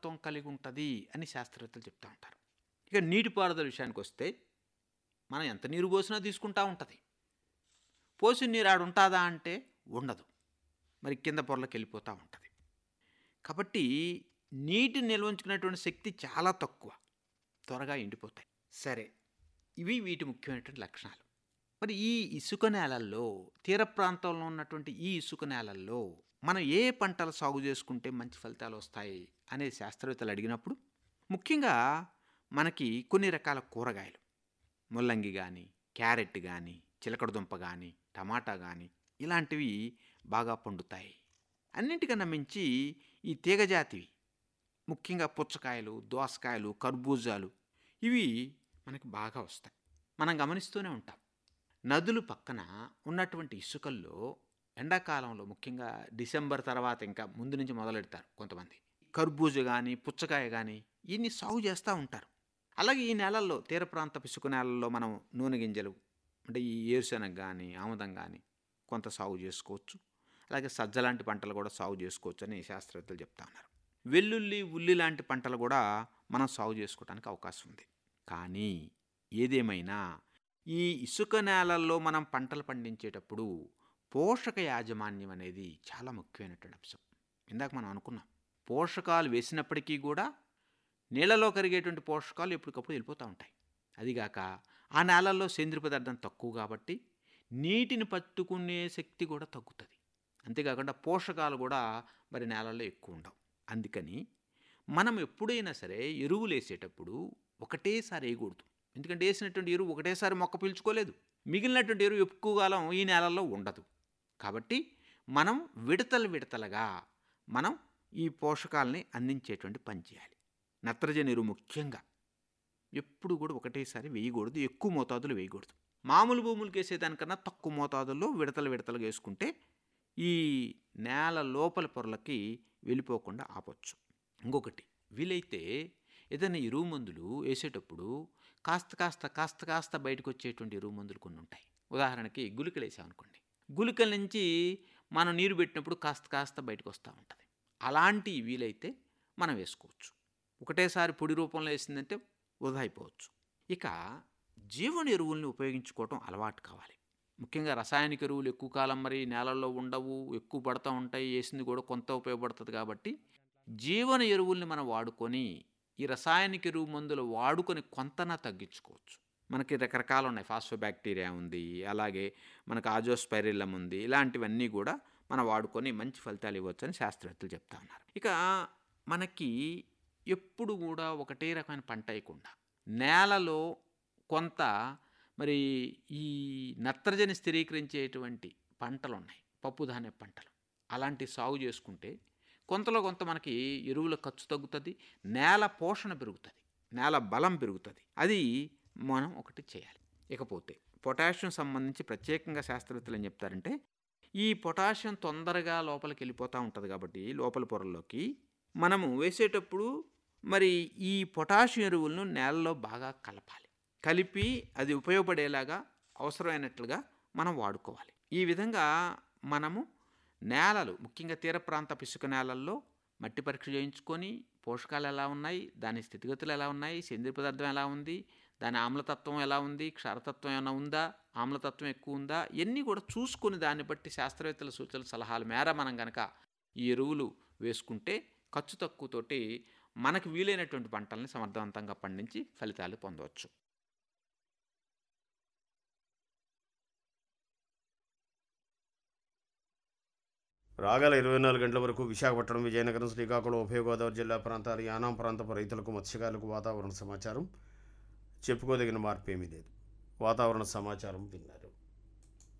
తత్వం కలిగి ఉంటుంది అని శాస్త్రవేత్తలు చెప్తూ ఉంటారు ఇక నీటిపారుదల విషయానికి వస్తే మనం ఎంత నీరు పోసినా తీసుకుంటా ఉంటుంది పోసిన నీరు ఆడు ఉంటుందా అంటే ఉండదు మరి కింద పొరలకు వెళ్ళిపోతూ ఉంటుంది కాబట్టి నీటిని నిల్వ ఉంచుకునేటువంటి శక్తి చాలా తక్కువ త్వరగా ఎండిపోతాయి సరే ఇవి వీటి ముఖ్యమైనటువంటి లక్షణాలు మరి ఈ ఇసుక నేలల్లో తీర ప్రాంతంలో ఉన్నటువంటి ఈ ఇసుక నేలల్లో మనం ఏ పంటలు సాగు చేసుకుంటే మంచి ఫలితాలు వస్తాయి అనే శాస్త్రవేత్తలు అడిగినప్పుడు ముఖ్యంగా మనకి కొన్ని రకాల కూరగాయలు ముల్లంగి కానీ క్యారెట్ కానీ చిలకడదుంప కానీ టమాటా కానీ ఇలాంటివి బాగా పండుతాయి అన్నింటికన్నా మించి ఈ తీగజాతివి ముఖ్యంగా పుచ్చకాయలు దోసకాయలు కర్బూజాలు ఇవి మనకి బాగా వస్తాయి మనం గమనిస్తూనే ఉంటాం నదులు పక్కన ఉన్నటువంటి ఇసుకల్లో ఎండాకాలంలో ముఖ్యంగా డిసెంబర్ తర్వాత ఇంకా ముందు నుంచి మొదలెడతారు కొంతమంది కర్బూజ కానీ పుచ్చకాయ కానీ ఇన్ని సాగు చేస్తూ ఉంటారు అలాగే ఈ నేలల్లో తీర ప్రాంత ఇసుక నేలల్లో మనం నూనె గింజలు అంటే ఈ ఏరుశనగ కానీ ఆముదం కానీ కొంత సాగు చేసుకోవచ్చు అలాగే సజ్జ లాంటి పంటలు కూడా సాగు చేసుకోవచ్చు అని శాస్త్రవేత్తలు చెప్తా ఉన్నారు వెల్లుల్లి ఉల్లి లాంటి పంటలు కూడా మనం సాగు చేసుకోవడానికి అవకాశం ఉంది కానీ ఏదేమైనా ఈ ఇసుక నేలల్లో మనం పంటలు పండించేటప్పుడు పోషక యాజమాన్యం అనేది చాలా ముఖ్యమైనటువంటి అంశం ఇందాక మనం అనుకున్నాం పోషకాలు వేసినప్పటికీ కూడా నీళ్ళలో కరిగేటువంటి పోషకాలు ఎప్పటికప్పుడు వెళ్ళిపోతూ ఉంటాయి అదిగాక ఆ నేలల్లో సేంద్రియ పదార్థం తక్కువ కాబట్టి నీటిని పట్టుకునే శక్తి కూడా తగ్గుతుంది అంతేకాకుండా పోషకాలు కూడా మరి నేలల్లో ఎక్కువ ఉండవు అందుకని మనం ఎప్పుడైనా సరే ఎరువులు వేసేటప్పుడు ఒకటేసారి వేయకూడదు ఎందుకంటే వేసినటువంటి ఎరువు ఒకటేసారి మొక్క పీల్చుకోలేదు మిగిలినటువంటి ఎరువు ఎక్కువ కాలం ఈ నేలల్లో ఉండదు కాబట్టి మనం విడతలు విడతలుగా మనం ఈ పోషకాలని అందించేటువంటి పని చేయాలి నత్రజని ఎరువు ముఖ్యంగా ఎప్పుడు కూడా ఒకటేసారి వేయకూడదు ఎక్కువ మోతాదులు వేయకూడదు మామూలు భూములకు వేసేదానికన్నా తక్కువ మోతాదుల్లో విడతలు విడతలుగా వేసుకుంటే ఈ నేల లోపల పొరలకి వెళ్ళిపోకుండా ఆపొచ్చు ఇంకొకటి వీలైతే ఏదైనా ఎరువు మందులు వేసేటప్పుడు కాస్త కాస్త కాస్త కాస్త బయటకు వచ్చేటువంటి ఎరువు మందులు కొన్ని ఉంటాయి ఉదాహరణకి గుళికలు వేసామనుకోండి గుళికల నుంచి మనం నీరు పెట్టినప్పుడు కాస్త కాస్త బయటకు వస్తూ ఉంటుంది అలాంటి వీలైతే మనం వేసుకోవచ్చు ఒకటేసారి పొడి రూపంలో వేసిందంటే వృధా అయిపోవచ్చు ఇక జీవన ఎరువుల్ని ఉపయోగించుకోవటం అలవాటు కావాలి ముఖ్యంగా రసాయనిక ఎరువులు ఎక్కువ కాలం మరి నేలల్లో ఉండవు ఎక్కువ పడుతూ ఉంటాయి వేసింది కూడా కొంత ఉపయోగపడుతుంది కాబట్టి జీవన ఎరువుల్ని మనం వాడుకొని ఈ రసాయనిక ఎరువు మందులు వాడుకొని కొంతనా తగ్గించుకోవచ్చు మనకి రకరకాలు ఉన్నాయి ఫాస్ఫోబ్యాక్టీరియా ఉంది అలాగే మనకు ఆజోస్పైరిల్లం ఉంది ఇలాంటివన్నీ కూడా మనం వాడుకొని మంచి ఫలితాలు ఇవ్వచ్చు అని శాస్త్రవేత్తలు చెప్తా ఉన్నారు ఇక మనకి ఎప్పుడు కూడా ఒకటే రకమైన పంట వేయకుండా నేలలో కొంత మరి ఈ నత్రజని స్థిరీకరించేటువంటి పంటలు ఉన్నాయి పప్పుధాన్య పంటలు అలాంటి సాగు చేసుకుంటే కొంతలో కొంత మనకి ఎరువుల ఖర్చు తగ్గుతుంది నేల పోషణ పెరుగుతుంది నేల బలం పెరుగుతుంది అది మనం ఒకటి చేయాలి ఇకపోతే పొటాషియం సంబంధించి ప్రత్యేకంగా శాస్త్రవేత్తలు ఏం చెప్తారంటే ఈ పొటాషియం తొందరగా లోపలికి వెళ్ళిపోతూ ఉంటుంది కాబట్టి లోపల పొరల్లోకి మనము వేసేటప్పుడు మరి ఈ పొటాషియం ఎరువులను నేలలో బాగా కలపాలి కలిపి అది ఉపయోగపడేలాగా అవసరమైనట్లుగా మనం వాడుకోవాలి ఈ విధంగా మనము నేలలు ముఖ్యంగా తీర ప్రాంత ఇసుక నేలల్లో మట్టి పరీక్ష చేయించుకొని పోషకాలు ఎలా ఉన్నాయి దాని స్థితిగతులు ఎలా ఉన్నాయి సేంద్రియ పదార్థం ఎలా ఉంది దాని ఆమ్లతత్వం ఎలా ఉంది క్షారతత్వం ఏమైనా ఉందా ఆమ్లతత్వం ఎక్కువ ఉందా ఇవన్నీ కూడా చూసుకొని దాన్ని బట్టి శాస్త్రవేత్తల సూచనల సలహాల మేర మనం కనుక ఈ ఎరువులు వేసుకుంటే ఖర్చు తక్కువతోటి మనకు వీలైనటువంటి పంటల్ని సమర్థవంతంగా పండించి ఫలితాలు పొందవచ్చు రాగల ఇరవై నాలుగు గంటల వరకు విశాఖపట్నం విజయనగరం శ్రీకాకుళం ఉభయ గోదావరి జిల్లా ప్రాంతాలు యానాం ప్రాంతపు రైతులకు మత్స్యకారులకు వాతావరణ సమాచారం చెప్పుకోదగిన మార్పు ఏమీ లేదు వాతావరణ సమాచారం విన్నారు